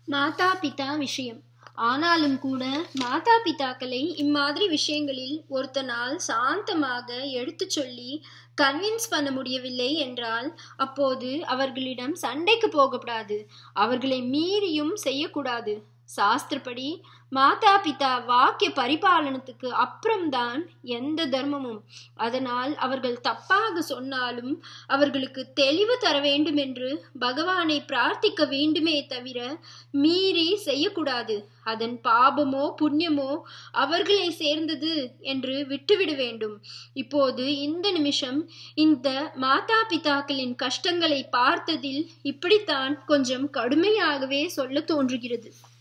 மாதா பிதா விஷயம் ஆனாலும் கூட மாதா பிதாக்களை இம்மாதிரி விஷயங்களில் ஒருத்தனால் சாந்தமாக எடுத்துச் சொல்லி கன்வின்ஸ் பண்ண முடியவில்லை என்றால் அப்போது அவர்களிடம் சண்டைக்கு போகக்கூடாது அவர்களை மீறியும் செய்யக்கூடாது சாஸ்திரப்படி மாதா பிதா வாக்கிய பரிபாலனத்துக்கு அப்புறம்தான் எந்த தர்மமும் அதனால் அவர்கள் தப்பாக சொன்னாலும் அவர்களுக்கு தெளிவு தர வேண்டும் என்று பகவானை பிரார்த்திக்க வேண்டுமே தவிர மீறி செய்யக்கூடாது அதன் பாபமோ புண்ணியமோ அவர்களை சேர்ந்தது என்று விட்டுவிட வேண்டும் இப்போது இந்த நிமிஷம் இந்த மாதா பிதாக்களின் கஷ்டங்களை பார்த்ததில் இப்படித்தான் கொஞ்சம் கடுமையாகவே சொல்ல தோன்றுகிறது